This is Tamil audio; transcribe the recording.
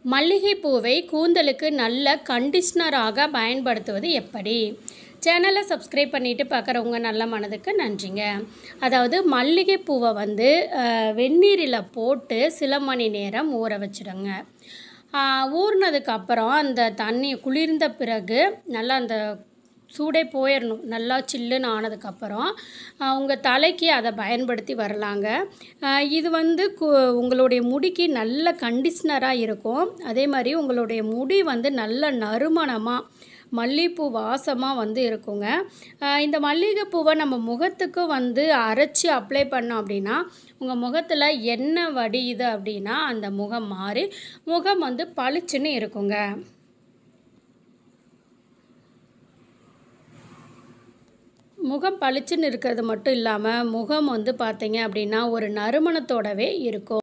மல்லிகைப்பூவை கூந்தலுக்கு நல்ல கண்டிஷ்னராக பயன்படுத்துவது எப்படி சேனலை சப்ஸ்கிரைப் பண்ணிவிட்டு பார்க்குறவங்க நல்ல மனதுக்கு நன்றிங்க அதாவது மல்லிகைப்பூவை வந்து அஹ், வெந்நீரில் போட்டு சில மணி நேரம் ஊற வச்சிடுங்க ஆஹ், ஊறினதுக்கு அப்புறம் அந்த தண்ணி குளிர்ந்த பிறகு நல்லா அந்த சூடே போயிடணும் நல்லா சில்லுன்னு ஆனதுக்கப்புறம் உங்கள் தலைக்கு அதை பயன்படுத்தி வரலாங்க ஆஹ் இது வந்து கு உங்களுடைய முடிக்கு நல்ல கண்டிஷ்னராக இருக்கும் அதே மாதிரி உங்களுடைய முடி வந்து நல்ல நறுமணமாக மல்லிகைப்பூ வாசமாக வந்து இருக்குங்க ஆஹ் இந்த மல்லிகைப்பூவை நம்ம முகத்துக்கு வந்து அரைச்சி அப்ளை பண்ணோம் அப்படின்னா உங்கள் முகத்தில் எண்ணெய் வடியுது அப்படின்னா அந்த முகம் மாறி முகம் வந்து பளிச்சுன்னு இருக்குங்க முகம் பளிச்சுன்னு இருக்கிறது மட்டும் இல்லாமல் முகம் வந்து பார்த்தீங்க அப்படின்னா ஒரு நறுமணத்தோடவே இருக்கும்